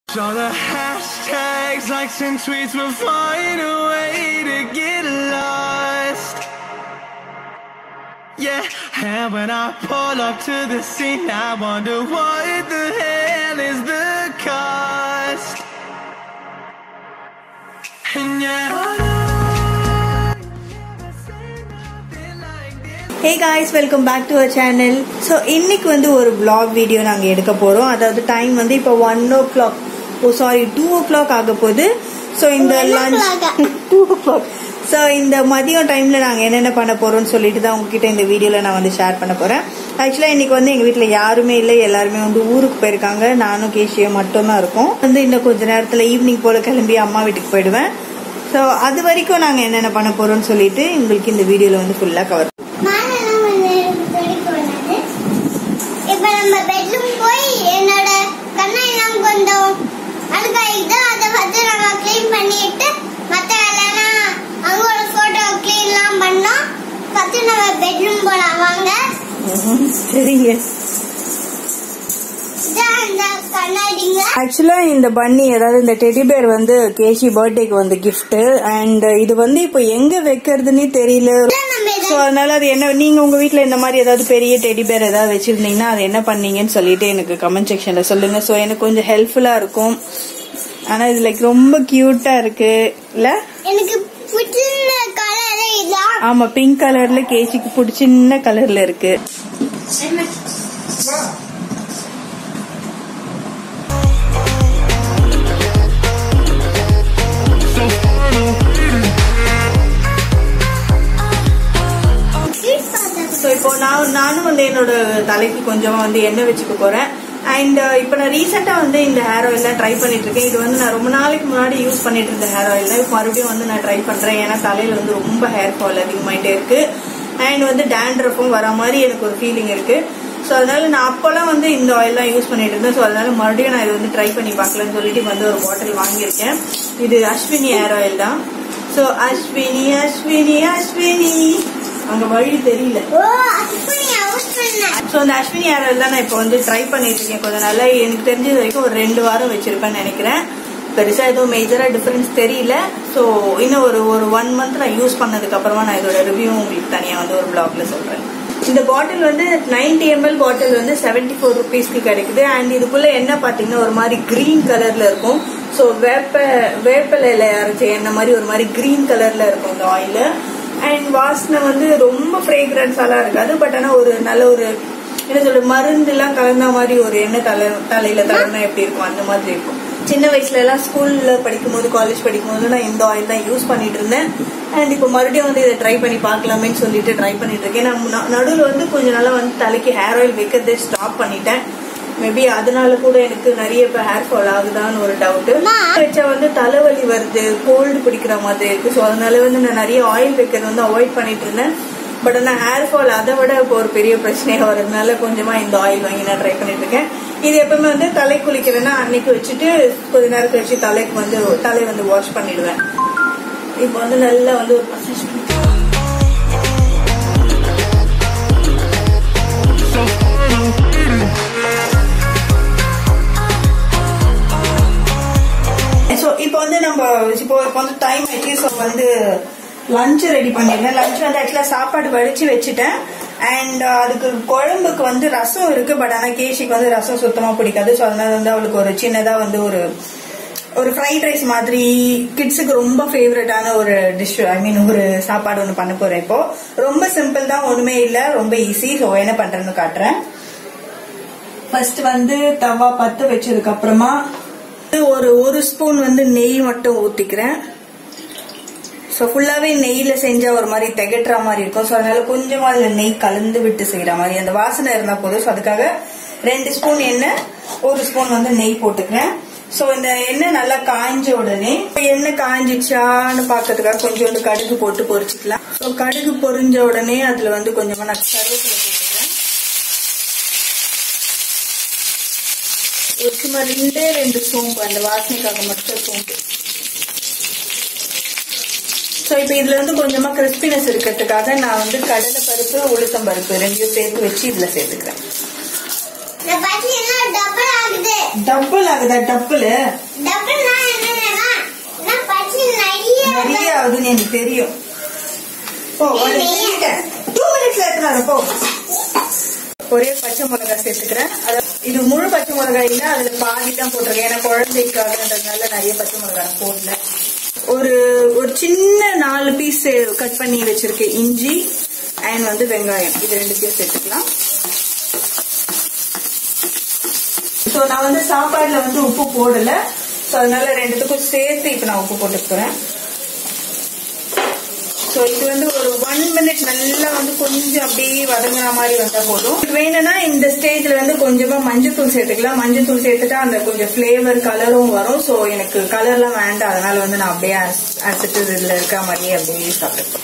All the hashtags, likes, and tweets will find a way to get lost. Yeah, and when I pull up to the scene, I wonder what the hell is the cost. And yeah, hey guys welcome back to our channel so இன்னைக்கு வந்து ஒரு vlog video நாங்கள் எடுக்க போகிறோம் அதாவது time வந்து இப்போ one o'clock oh sorry two o'clock ஆக போகுது ஸோ இந்த lunch two o'clock so இந்த மதியம் டைமில் நாங்கள் என்னென்ன பண்ண போகிறோம்னு சொல்லிட்டு தான் உங்ககிட்ட இந்த வீடியோவில் நான் வந்து ஷேர் பண்ண போகிறேன் ஆக்சுவலாக இன்னைக்கு வந்து எங்கள் வீட்டில் யாருமே இல்லை எல்லாருமே வந்து ஊருக்கு போயிருக்காங்க நானும் கேஷியும் மட்டும்தான் இருக்கோம் வந்து இன்னும் கொஞ்ச நேரத்தில் ஈவினிங் போல் கிளம்பி அம்மா வீட்டுக்கு போயிடுவேன் ஸோ அது வரைக்கும் நாங்கள் என்னென்ன பண்ண போகிறோம்னு சொல்லிட்டு உங்களுக்கு இந்த வீடியோவில் வந்து ஃபுல்லாக கவர் மானெல்லாம் வந்து துடைக்க வராது. இப்ப நம்ம bedroom போய் என்னோட கண்ணெல்லாம் கொஞ்சம் அழுக்காயிட்டு அதை வந்து நம்ம clean பண்ணிட்டு மத்த வேலைலாம் அங்க ஒரு photo clean எல்லாம் பண்ணோம். first நம்ம bedroom போலாம் வாங்க. சரிங்க இதான் அந்த கண்ணாடிங்க. ஆக்சுவலா இந்த பன்னி அதாவது இந்த டெடி பேர் வந்து கேஷி பர்த்டேக்கு வந்து gift அண்ட் இது வந்து இப்போ எங்க வைக்கிறதுன்னே தெரியல இதான் நம்ம ஸோ இதை- அதனால அது என்ன நீங்க உங்க வீட்ல இந்த மாதிரி ஏதாவது பெரிய டெடி பேர் ஏதாவது வச்சிருந்தீங்கன்னா அது என்ன பண்ணீங்கன்னு சொல்லிட்டு எனக்கு கமெண்ட் செக்ஷன்ல சொல்லுங்க ஸோ எனக்கு கொஞ்சம் ஹெல்ப்ஃபுல்லா இருக்கும் ஆனா இது லைக் ரொம்ப கியூட்டா இருக்கு இல்ல எனக்கு பிடிச்சிருந்த கலரே இதான் ஆமா பிங்க் கலர்ல கேஷிக்கு பிடிச்சின்ன கலர்ல இருக்கு Cute பார்த்தா ஸோ இப்போ நான் நானும் வந்து என்னோட தலைக்கு கொஞ்சமா வந்து எண்ணெய் வச்சுக்க போறேன் அண்ட் இப்போ நான் ரீசெண்டா வந்து இந்த ஹேர் ஆயில் தான் ட்ரை பண்ணிட்டு இருக்கேன் இது வந்து நான் ரொம்ப நாளைக்கு முன்னாடி யூஸ் பண்ணிட்டு இருந்த ஹேர் ஆயில் தான் இப்போ மறுபடியும் வந்து நான் ட்ரை பண்றேன் ஏன்னா தலையில வந்து ரொம்ப ஹேர் ஃபால் அதிகமாயிட்டே இருக்கு அண்ட் வந்து டேண்ட்ரஃபும் வர மாதிரி எனக்கு ஒரு ஃபீலிங் இருக்கு ஸோ அதனால நான் அப்போல்லாம் வந்து இந்த ஆயில் தான் யூஸ் பண்ணிட்டு இருந்தேன் ஸோ அதனால மறுபடியும் நான் இது வந்து ட்ரை பண்ணி பார்க்கலாம்னு சொல்லிட்டு வந்து ஒரு பாட்டில் வாங்கியிருக்கேன் இது அஸ்வினி ஹேர் ஆயில் தான் ஸோ அஸ்வினி அஸ்வினி அஸ்வினி அங்க வழி தெரியல ஓ அப்படி யூஸ் பண்ணேன் ஸோ அந்த அஸ்வினி ஹேர் ஆயில் தான் நான் இப்போ வந்து ட்ரை பண்ணிட்டு இருக்கேன் கொஞ்ச நாளா எனக்கு தெரிஞ்சது வரைக்கும் ஒரு ரெண்டு வாரம் வச்சிருப்பேன்னு நினைக்கிறேன் பெருசா எதுவும் மேஜரா டிஃபரன்ஸ் தெரியல ஸோ இன்னும் ஒரு ஒரு ஒன் மந்த் நான் யூஸ் பண்ணதுக்கு அப்புறமா நான் இதோட ரிவ்யூ உங்களுக்கு தனியா வந்து ஒரு பிளாக்ல சொல்றேன் இந்த பாட்டில் வந்து 90 எம்எல் பாட்டில் வந்து 74 ஃபோர் ருபீஸ்க்கு கிடைக்குது அண்ட் இதுக்குள்ள என்ன பாத்தீங்கன்னா ஒரு மாதிரி கிரீன் கலர்ல இருக்கும் ஸோ வேப்ப வேப்பிலையில அரைச்ச எண்ணெய் மாதிரி ஒரு மாதிரி கிரீன் கலர்ல இருக்கும் இந்த ஆயில் அண்ட் வாசனை வந்து ரொம்ப ஃப்ரேக்ரன்ஸாலாம் இருக்காது பட் ஆனா ஒரு நல்ல ஒரு என்ன சொல்ற மருந்து எல்லாம் கலந்த மாதிரி ஒரு எண்ணெய் தலை தலையில தலனா எப்படி இருக்கும் அந்த மாதிரி இருக்கும் சின்ன வயசுல எல்லாம் ஸ்கூல்ல படிக்கும் போது காலேஜ் படிக்கும் போது நான் இந்த ஆயில் தான் யூஸ் பண்ணிட்டு இருந்தேன் அண்ட் இப்போ மறுபடியும் வந்து இதை ட்ரை பண்ணி பார்க்கலாமேன்னு சொல்லிட்டு ட்ரை பண்ணிட்டு இருக்கேன் நான் நடுவில் வந்து கொஞ்ச நாளா வந்து தலைக்கு ஹேர் ஆயில் வைக்கிறதே ஸ்டாப் பண்ணிட்டேன் மேபி அதனால கூட எனக்கு நிறைய இப்ப ஹேர் ஃபால் ஆகுதான்னு ஒரு டவுட் அம்மா. வச்சா வந்து தலைவலி வருது கோல்டு பிடிக்கிற மாதிரி இருக்கு ஸோ அதனால வந்து நான் நிறைய ஆயில் வைக்கிறது வந்து அவாய்ட் பண்ணிட்டு இருந்தேன் பட் ஆனால் ஹேர் ஃபால் அதை விட இப்போ ஒரு பெரிய பிரச்சனையா வரதுனால கொஞ்சமா இந்த ஆயில் வாங்கி நான் ட்ரை பண்ணிட்டு இருக்கேன் இது எப்பவுமே வந்து தலை குளிக்கிறேன்னா அன்னைக்கு வச்சுட்டு கொஞ்ச நேரம் கழிச்சு தலைக்கு வந்து தலை வந்து வாஷ் பண்ணிடுவேன் இப்போ வந்து நல்லா வந்து ஒரு மசாஜ் ஸோ இப்போ வந்து நம்ம இப்போ இப்போ வந்து டைம் ஆயிடுச்சு ஸோ வந்து லஞ்ச் ரெடி பண்ணிருந்தேன் லஞ்ச் வந்து ஆக்சுவலாக சாப்பாடு வடிச்சு வச்சுட்டேன் அண்ட் அதுக்கு குழம்புக்கு வந்து ரசம் இருக்கு பட் ஆனால் கேஷிக்கு வந்து ரசம் சுத்தமாக பிடிக்காது ஸோ அதனால வந்து அவளுக்கு ஒரு சின்னதாக வந்து ஒரு ஒரு ஃப்ரைட் ரைஸ் மாதிரி கிட்ஸுக்கு ரொம்ப ஃபேவரட்டான ஒரு டிஷ் ஐ மீன் ஒரு சாப்பாடு ஒன்று பண்ண போறேன் இப்போ ரொம்ப சிம்பிள் தான் ஒண்ணுமே இல்லை ரொம்ப ஈஸி ஸோ என்ன பண்றேன்னு காட்டுறேன் ஃபர்ஸ்ட் வந்து தவா பத்து வச்சதுக்கு அப்புறமா ஒரு ஒரு ஸ்பூன் வந்து நெய் மட்டும் ஊத்திக்கிறேன் ஸோ ஃபுல்லாவே நெய்ல செஞ்சா ஒரு மாதிரி திகட்டுற மாதிரி இருக்கும் ஸோ அதனால கொஞ்சமா அதுல நெய் கலந்து விட்டு செய்யற மாதிரி அந்த வாசனை இருந்தா போதும் ஸோ அதுக்காக ரெண்டு ஸ்பூன் எண்ணெய் ஒரு ஸ்பூன் வந்து நெய் போட்டுக்கிறேன் ஸோ இந்த எண்ணெய் நல்லா காய்ஞ்ச உடனே இப்ப எண்ணெய் காய்ஞ்சிச்சான்னு பார்க்கறதுக்காக கொஞ்சோண்டு கடுகு போட்டு பொரிச்சுக்கலாம் ஸோ கடுகு பொரிஞ்ச உடனே அதுல வந்து கொஞ்சமா நான் கருவேப்பிலை போட்டுக்கிறேன் ஒரு சும்மா ரெண்டே ரெண்டு சோம்பு அந்த வாசனைக்காக மட்டும் சோம்பு ஸோ இப்போ இதுல வந்து கொஞ்சமா கிறிஸ்பினஸ் இருக்கிறதுக்காக நான் வந்து கடலை பருப்பு உளுத்தம் பருப்பு ரெண்டையும் சேர்த்து வச்சு இதுல சேர்த்துக்கிறேன் இந்த பட்லி எல்லாம் டபுள் ஆகுது டபுள் ஆகுதா டபுள் டபுள்னா என்னன்னா நான் பட்லி நிறைய நிறைய ஆகுதுன்னு எனக்கு தெரியும் போ டூ மினிட்ஸ்ல எடுத்துனாரு போ ஒரே பச்சை மிளகாய் சேர்த்துக்கிறேன் அதாவது இது முழு பச்சை மிளகாய் இல்ல அதுல பாதி தான் போட்டிருக்கேன் ஏன்னா குழந்தைக்காகன்றதுனால நிறைய பச்சை மிளகாய் நான் போடல ஒரு ஒரு சின்ன நாலு பீஸ் கட் பண்ணி வச்சிருக்கேன் இஞ்சி அண்ட் வந்து வெங்காயம் இது ரெண்டுத்தையும் சேர்த்துக்கலாம் ஸோ நான் வந்து சாப்பாடுல வந்து உப்பு போடல ஸோ அதனால ரெண்டுத்துக்கும் சேர்த்து இப்போ நான் உப்பு போட்டுக்கிறேன் ஸோ இது வந்து ஒரு ஒன் மினிட் நல்லா வந்து கொஞ்சம் அப்படியே வதங்குற மாதிரி வந்தா போதும் இது வேணும்னா இந்த ஸ்டேஜ்ல வந்து கொஞ்சமா மஞ்சத்தூள் சேர்த்துக்கலாம் மஞ்சத்தூள் சேர்த்துட்டா அந்த கொஞ்சம் ஃபிளேவர் கலரும் வரும் ஸோ எனக்கு கலர்லாம் வேண்டாம் அதனால வந்து நான் அப்படியே அரைச்சிட்டு இதுல இருக்க மாதிரியே அப்படியே சாப்பிட்டுப்பேன்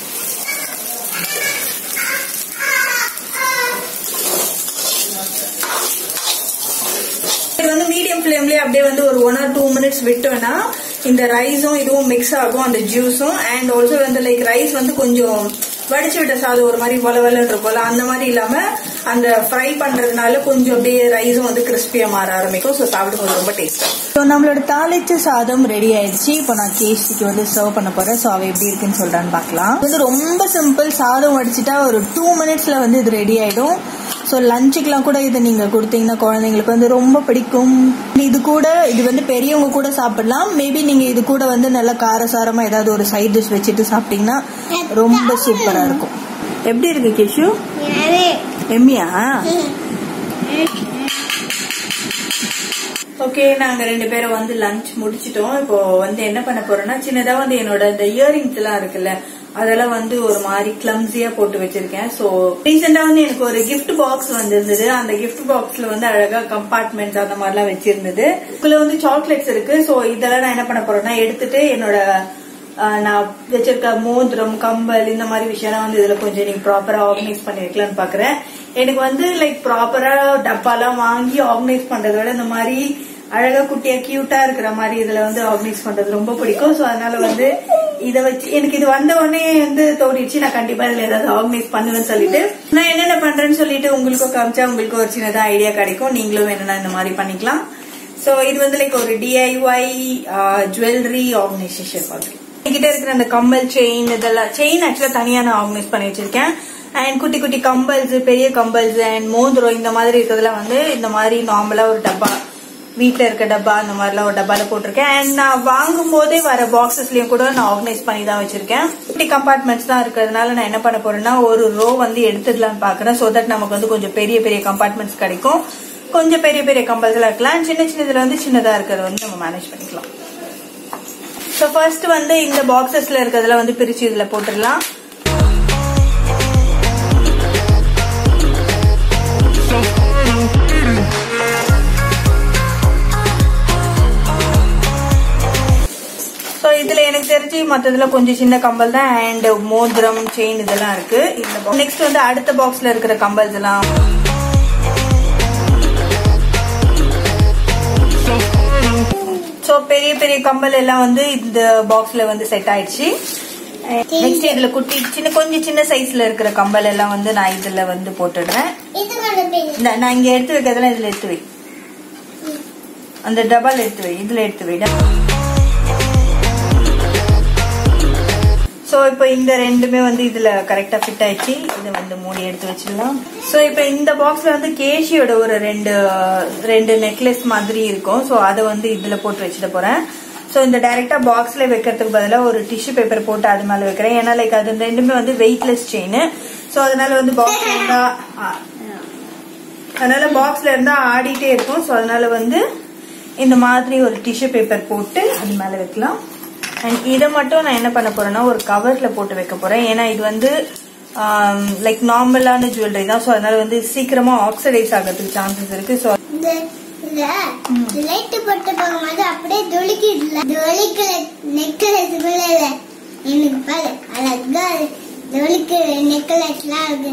இது வந்து மீடியம் ஃப்ளேம்லயே அப்படியே வந்து ஒரு ஒன் ஆர் டூ மினிட்ஸ் விட்டோம்னா இந்த ரைஸும் இதுவும் மிக்ஸ் ஆகும் அந்த ஜூஸும் அண்ட் ஆல்சோ வந்து லைக் ரைஸ் வந்து கொஞ்சம் வடிச்சு விட்ட சாதம் ஒரு மாதிரி வள வளன்னு இருக்கும்ல அந்த மாதிரி இல்லாம அந்த ஃப்ரை பண்றதுனால கொஞ்சம் அப்படியே ரைஸும் வந்து கிறிஸ்பியா மாற ஆரம்பிக்கும் ஸோ சாப்பிடும்போது ரொம்ப டேஸ்டா ஸோ நம்மளோட தாளிச்ச சாதம் ரெடி ஆயிடுச்சு இப்போ நான் கேஸ்டிக்கு வந்து சர்வ் பண்ண போறேன் ஸோ அவ எப்படி இருக்குன்னு சொல்றான்னு பார்க்கலாம் இது வந்து ரொம்ப சிம்பிள் சாதம் வடிச்சிட்டா ஒரு டூ மினிட்ஸ்ல வந்து இது ரெடி ஆயிடும் ஸோ லஞ்சுக்கெல்லாம் கூட இதை நீங்க கொடுத்தீங்கன்னா குழந்தைங்களுக்கு வந்து ரொம்ப பிடிக்கும் இது கூட இது வந்து பெரியவங்க கூட சாப்பிடலாம் மேபி நீங்க இது கூட வந்து நல்லா காரசாரமா ஏதாவது ஒரு சைட் டிஷ் வச்சுட்டு சாப்பிட்டீங்கன்னா ரொம்ப சூப்பரா இருக்கும் எப்படி இருக்கு கேஷு நிறைய எம்மியா ஓகே நாங்க ரெண்டு பேரும் வந்து லஞ்ச் முடிச்சிட்டோம் இப்போ வந்து என்ன பண்ண போறோம்னா சின்னதா வந்து என்னோட இந்த இயரிங்ஸ் எல்லாம் இருக்குல்ல அதெல்லாம் வந்து ஒரு மாதிரி கிளம்ஸியா போட்டு வச்சிருக்கேன் சோ ரீசெண்டா வந்து எனக்கு ஒரு gift பாக்ஸ் வந்திருந்தது அந்த gift பாக்ஸ்ல வந்து அழகா கம்பார்ட்மெண்ட்ஸ் அந்த மாதிரிலாம் வச்சிருந்தது இதுல வந்து சாக்லேட்ஸ் இருக்கு சோ இதெல்லாம் நான் என்ன பண்ண போறேன்னா எடுத்துட்டு என்னோட ஆஹ், நான் வச்சிருக்க மோதிரம் கம்பல் இந்த மாதிரி விஷயம்லாம் வந்து இதுல கொஞ்சம் நீங்க ப்ராப்பரா ஆர்கனைஸ் பண்ணி வைக்கலாம்னு பாக்குறேன் எனக்கு வந்து லைக் ப்ராப்பரா டப்பாலாம் வாங்கி ஆர்கனைஸ் பண்றதை விட இந்த மாதிரி அழகா குட்டியா கியூட்டா இருக்கிற மாதிரி இதுல வந்து ஆர்கனைஸ் பண்றது ரொம்ப பிடிக்கும் சோ அதனால வந்து இத வச்சு எனக்கு இது வந்த உடனே வந்து தோடிடுச்சு நான் கண்டிப்பா இதுல ஏதாவது ஆர்கனைஸ் பண்ணுவேன்னு சொல்லிட்டு நான் என்னென்ன பண்றேன்னு சொல்லிட்டு உங்களுக்கும் காமிச்சா உங்களுக்கு ஒரு சின்னதா ஐடியா கிடைக்கும் நீங்களும் வேணும்னா இந்த மாதிரி பண்ணிக்கலாம் சோ இது வந்து லைக் ஒரு டிஐஒய் ஜுவல்லரி ஆர்கனைசேஷன் மாதிரி என்கிட்ட இருக்கிற அந்த கம்பல் செயின் இதெல்லாம் செயின் ஆக்சுவலா தனியா நான் ஆர்கனைஸ் பண்ணி வச்சிருக்கேன் அண்ட் குட்டி குட்டி கம்பல்ஸ் பெரிய கம்பல்ஸ் அண்ட் மோதிரம் இந்த மாதிரி இருக்கிறதுலாம் வந்து இந்த மாதிரி நார்மலா ஒரு டப்பா வீட்ல இருக்க டப்பா அந்த மாதிரிலாம் ஒரு டப்பால போட்டிருக்கேன் அண்ட் நான் வாங்கும் போதே வர பாக்ஸஸ்லயும் கூட நான் ஆர்கனைஸ் பண்ணி தான் வச்சிருக்கேன் குட்டி கம்பார்ட்மெண்ட்ஸ் தான் இருக்கிறதுனால நான் என்ன பண்ண போறேன்னா ஒரு ரோ வந்து எடுத்துடலாம்னு பாக்குறேன் சோ தட் நமக்கு வந்து கொஞ்சம் பெரிய பெரிய கம்பார்ட்மெண்ட்ஸ் கிடைக்கும் கொஞ்சம் பெரிய பெரிய கம்பல்ஸ் எல்லாம் இருக்கலாம் சின்ன சின்னதுல வந்து சின்னதா இருக்கிறத வந்து நம்ம மேனேஜ் பண்ணிக்கலாம் ஸோ ஃபர்ஸ்ட் வந்து இந்த பாக்ஸஸ்ல இருக்கிறதுல வந்து பிரிச்சு இதுல போட்டுடலாம் ஸோ இதுல எனக்கு தெரிஞ்சு மற்றதுல கொஞ்சம் சின்ன கம்பல் தான் அண்ட் மோதிரம் செயின் இதெல்லாம் இருக்கு இந்த நெக்ஸ்ட் வந்து அடுத்த பாக்ஸ்ல இருக்கிற கம்பல்ஸ் எல்லாம் ஸோ பெரிய பெரிய கம்பல் எல்லாம் வந்து இந்த பாக்ஸ்ல வந்து செட் ஆயிடுச்சு நெக்ஸ்ட் இதுல குட்டி சின்ன கொஞ்சம் சின்ன சைஸ்ல இருக்கிற கம்பல் எல்லாம் வந்து நான் இதுல வந்து போட்டுடுறேன் இது கொஞ்சம் பெரிய இந்த நான் இங்க எடுத்து வைக்கிறதெல்லாம் இதுல எடுத்து வை அந்த டபால் எடுத்து வை இதுல எடுத்து வை சோ இப்போ இந்த ரெண்டுமே வந்து இதுல கரெக்டா ஃபிட் ஆயிடுச்சு இதை வந்து மூடி எடுத்து வச்சிடலாம் சோ இப்போ இந்த பாக்ஸ்ல வந்து கேஷியோட ஒரு ரெண்டு ரெண்டு நெக்லஸ் மாதிரி இருக்கும் சோ அதை வந்து இதுல போட்டு வச்சிட போறேன் சோ இந்த டைரக்டா பாக்ஸ்ல வைக்கிறதுக்கு பதிலா ஒரு டிஷ்யூ பேப்பர் போட்டு அது மேல வைக்கிறேன் ஏன்னா லைக் அது ரெண்டுமே வந்து வெயிட்லெஸ் செயின் சோ அதனால வந்து பாக்ஸ்ல இருந்தா ஆ, அதனால பாக்ஸ்ல இருந்தா ஆடிட்டே இருக்கும் சோ அதனால வந்து இந்த மாதிரி ஒரு டிஷ்யூ பேப்பர் போட்டு அது மேல வைக்கலாம் அண்ட் இதை மட்டும் நான் என்ன பண்ண போறேன்னா ஒரு கவர்ல போட்டு வைக்க போறேன் ஏன்னா இது வந்து லைக் நார்மலான ஜுவல்லரி தான் ஸோ அதனால வந்து சீக்கிரமா ஆக்சிடைஸ் ஆகிறதுக்கு சான்சஸ் இருக்கு ஸோ இந்த இல்ல லைட் போட்டு போகும்போது அப்படியே துளிக்கிடல துளிக்கல நெக்லஸ் இல்ல எனக்கு பாரு அழகா துளிக்கு நெக்லஸ்லாம் இருக்கு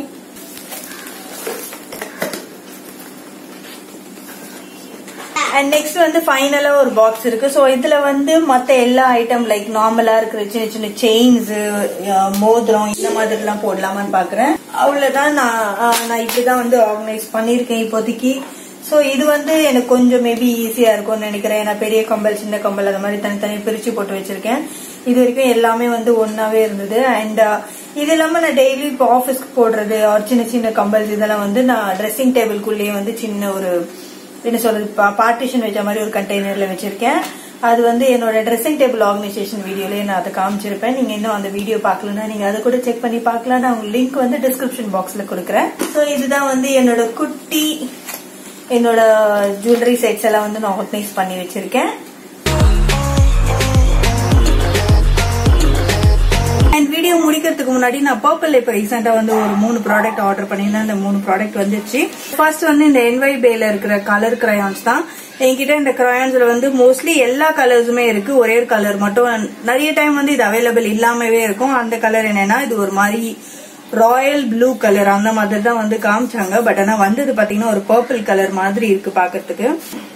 அண்ட் நெக்ஸ்ட் வந்து ஃபைனலா ஒரு பாக்ஸ் இருக்கு ஸோ இதுல வந்து மத்த எல்லா ஐட்டம் லைக் நார்மலா இருக்கிற சின்ன சின்ன செயின்ஸ் மோதிரம் இந்த மாதிரி எல்லாம் போடலாமான்னு பாக்குறேன் அவ்வளவுதான் நான் ஆஹ், நான் இப்படிதான் வந்து ஆர்கனைஸ் பண்ணிருக்கேன் இப்போதைக்கு ஸோ இது வந்து எனக்கு கொஞ்சம் மேபி ஈஸியா இருக்கும்னு நினைக்கிறேன் ஏன்னா பெரிய கம்பல் சின்ன கம்பல் அந்த மாதிரி தனித்தனி பிரிச்சு போட்டு வச்சிருக்கேன் இது வரைக்கும் எல்லாமே வந்து ஒன்னாவே இருந்தது அண்ட் இது இல்லாம நான் டெய்லி இப்போ ஆஃபீஸ்க்கு போடுறது ஒரு சின்ன சின்ன கம்பல்ஸ் இதெல்லாம் வந்து நான் ட்ரெஸ்ஸிங் டேபிள்குள்ளேயே வந்து சின்ன ஒரு என்ன சொல்றது பார்ட்டிஷன் வச்ச மாதிரி ஒரு கண்டெய்னர்ல வச்சிருக்கேன் அது வந்து என்னோட ட்ரெஸ்ஸிங் டேபிள் ஆர்கனைசேஷன் வீடியோலயே நான் அதை காமிச்சிருப்பேன் நீங்க இன்னும் அந்த வீடியோ பார்க்கலன்னா நீங்க அதை கூட செக் பண்ணி பார்க்கலாம் நான் உங்களுக்கு லிங்க் வந்து டிஸ்கிரிப்ஷன் பாக்ஸ்ல கொடுக்குறேன் ஸோ இதுதான் வந்து என்னோட குட்டி என்னோட ஜுவல்லரி செட்ஸ் எல்லாம் வந்து நான் ஆர்கனைஸ் பண்ணி வச்சிருக்கேன் அண்ட் வீடியோ முடிக்கிறதுக்கு முன்னாடி நான் பர்பிள் இப்ப ரீசெண்டா வந்து ஒரு மூணு ப்ராடக்ட் ஆர்டர் பண்ணியிருந்தேன் அந்த மூணு ப்ராடக்ட் வந்துச்சு ஃபர்ஸ்ட் வந்து இந்த என்வை பேல இருக்கிற கலர் கிரையான்ஸ் தான் என்கிட்ட இந்த கிரையான்ஸ்ல வந்து மோஸ்ட்லி எல்லா கலர்ஸுமே இருக்கு ஒரே ஒரு கலர் மட்டும் நிறைய டைம் வந்து இது அவைலபிள் இல்லாமவே இருக்கும் அந்த கலர் என்னன்னா இது ஒரு மாதிரி ராயல் ப்ளூ கலர் அந்த மாதிரி தான் வந்து காமிச்சாங்க பட் ஆனா வந்தது பாத்தீங்கன்னா ஒரு பர்பிள் கலர் மாதிரி இருக்கு பாக்குறதுக்கு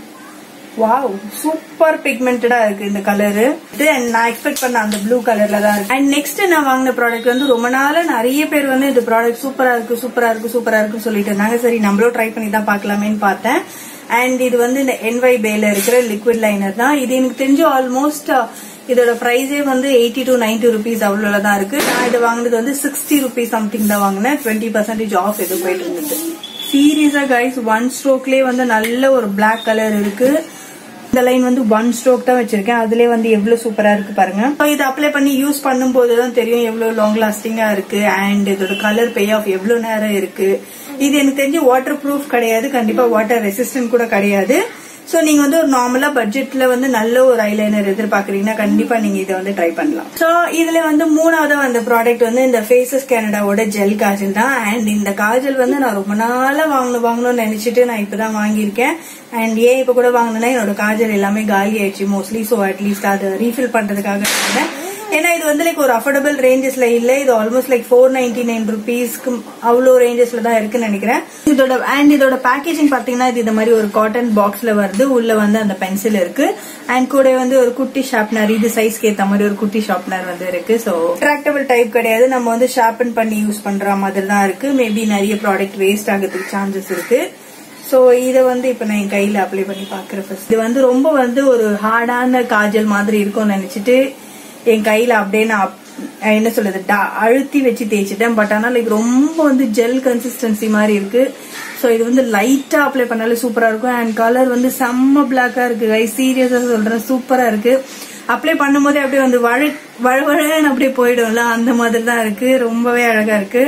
வாவ் சூப்பர் பிக்மெண்டடா இருக்கு இந்த கலரு இது நான் எக்ஸ்பெக்ட் பண்ண அந்த ப்ளூ கலர்ல தான் இருக்கு அண்ட் நெக்ஸ்ட் நான் வாங்கின ப்ராடக்ட் வந்து ரொம்ப நாளா நிறைய பேர் வந்து இந்த ப்ராடக்ட் சூப்பரா இருக்கு சூப்பரா இருக்கு சூப்பரா இருக்குன்னு சொல்லிட்டு இருந்தாங்க சரி நம்மளும் ட்ரை பண்ணி தான் பார்க்கலாமேன்னு பார்த்தேன் அண்ட் இது வந்து இந்த என்வை பேல இருக்கிற லிக்விட் லைனர் தான் இது எனக்கு தெரிஞ்சு ஆல்மோஸ்ட் இதோட பிரைஸே வந்து எயிட்டி டு நைன்டி ருபீஸ் அவ்வளோல தான் இருக்கு நான் இது வாங்கினது வந்து சிக்ஸ்டி ருபீஸ் சம்திங் தான் வாங்கினேன் டுவெண்ட்டி பர்சன்டேஜ் ஆஃப் இது போயிட்டு இருந்தது சீரியஸா கைஸ் ஒன் ஸ்ட்ரோக்லயே வந்து நல்ல ஒரு Black கலர் இருக்கு இந்த லைன் வந்து ஒன் ஸ்ட்ரோக் தான் வச்சிருக்கேன் அதுலயே வந்து எவ்வளவு சூப்பரா இருக்கு பாருங்க So, இது அப்ளை பண்ணி யூஸ் பண்ணும்போது தான் தெரியும் எவ்வளவு லாங் லாஸ்டிங்கா இருக்கு அண்ட் இதோட கலர் பே ஆஃப் எவ்வளவு நேரம் இருக்கு இது எனக்கு தெரிஞ்சு வாட்டர் ப்ரூஃப் கிடையாது கண்டிப்பா வாட்டர் ரெசிஸ்டன்ட் கூட கிடையாது சோ நீங்க வந்து ஒரு நார்மலா பட்ஜெட்ல வந்து நல்ல ஒரு ஐலைனர் எதிர்பார்க்கறீங்கன்னா கண்டிப்பா நீங்க இதை வந்து ட்ரை பண்ணலாம் சோ இதுல வந்து மூணாவது வந்த ப்ராடக்ட் வந்து இந்த ஃபேசஸ் கனடாவோட ஜெல் காஜல் தான் அண்ட் இந்த காஜல் வந்து நான் ரொம்ப நாளா வாங்கணும் வாங்கணும்னு நினைச்சிட்டு நான் இப்பதான் வாங்கியிருக்கேன் அண்ட் ஏன் இப்ப கூட வாங்கினேன்னா என்னோட காஜல் எல்லாமே காலி ஆயிடுச்சு மோஸ்ட்லி சோ அட்லீஸ்ட் அதை ரீஃபில் பண்றதுக்காக வாங்கினேன் ஏன்னா இது வந்து லைக் ஒரு அஃபோர்டபுள் ரேஞ்சஸ்ல இல்ல இது almost like four ninety nine ருபீஸ்க்கு அவ்வளோ ரேஞ்சஸ்ல தான் இருக்குன்னு நினைக்கிறேன் இதோட அண்ட் இதோட பேக்கேஜிங் பாத்தீங்கன்னா இது இந்த மாதிரி ஒரு காட்டன் பாக்ஸ்ல வருது உள்ள வந்து அந்த பென்சில் இருக்கு அண்ட் கூட வந்து ஒரு குட்டி ஷார்ப்னர் இது சைஸ்க்கு ஏத்த மாதிரி ஒரு குட்டி ஷார்ப்னர் வந்து இருக்கு ஸோ ட்ராக்டபிள் டைப் கிடையாது நம்ம வந்து ஷார்பன் பண்ணி யூஸ் பண்ற மாதிரி தான் இருக்கு மேபி நிறைய ப்ராடக்ட் வேஸ்ட் ஆகிறதுக்கு சான்சஸ் இருக்கு சோ இத வந்து இப்ப நான் என் கையில அப்ளை பண்ணி பாக்குறேன் first. இது வந்து ரொம்ப வந்து ஒரு ஹார்டான காஜல் மாதிரி இருக்கும்னு நினைச்சிட்டு என் கையில அப்படியே நான் அப்- என்ன சொல்றது டா- அழுத்தி வச்சு தேய்ச்சிட்டேன் பட் ஆனா லைக் ரொம்ப வந்து ஜெல் கன்சிஸ்டன்சி மாதிரி இருக்கு சோ இது வந்து லைட்டா அப்ளை பண்ணாலே சூப்பரா இருக்கும் அண்ட் கலர் வந்து செம்ம பிளாக்கா இருக்கு கை சீரியஸா சொல்றேன் சூப்பரா இருக்கு அப்ளை பண்ணும்போதே அப்படியே வந்து வழ வழவழன்னு அப்படியே போயிடும்ல அந்த மாதிரி தான் இருக்கு ரொம்பவே அழகா இருக்கு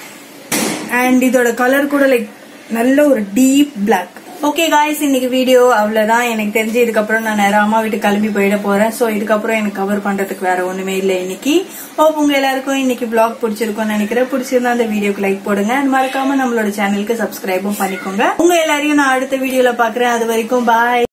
அண்ட் இதோட கலர் கூட லைக் நல்ல ஒரு டீப் Black ஓகே காய்ஸ் இன்னைக்கு வீடியோ அவ்வளவுதான் எனக்கு தெரிஞ்சு இதுக்கப்புறம் நான் நேரம் அம்மா வீட்டுக்கு கிளம்பி போயிட போறேன் சோ இதுக்கப்புறம் எனக்கு கவர் பண்றதுக்கு வேற ஒண்ணுமே இல்லை இன்னைக்கு ஹோப் உங்க எல்லாருக்கும் இன்னைக்கு vlog பிடிச்சிருக்கும்னு நினைக்கிறேன் பிடிச்சிருந்தா அந்த வீடியோக்கு லைக் போடுங்க and மறக்காம நம்மளோட சேனலுக்கு சப்ஸ்கிரைபும் பண்ணிக்கோங்க உங்க எல்லாரையும் நான் அடுத்த வீடியோல பாக்குறேன் அது வரைக்கும் பாய்